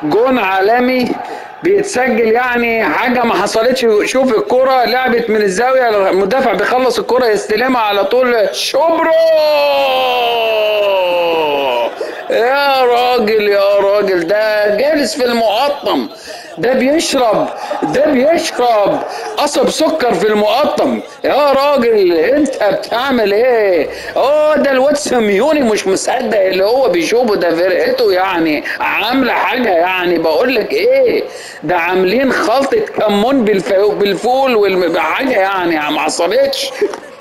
جون عالمي بيتسجل يعني حاجه ما حصلتش شوف الكره لعبت من الزاويه المدافع بيخلص الكره يستلمها على طول شبرو يا راجل يا راجل ده جالس في المقطم ده بيشرب ده بيشرب قصب سكر في المقطم يا راجل انت بتعمل ايه اه ده الواد سميوني مش مصدق اللي هو بيشوفه ده فرقته يعني عامله حاجه يعني بقول لك ايه ده عاملين خلطه كمون بالف- بالفول والحاجه يعني ما حصلتش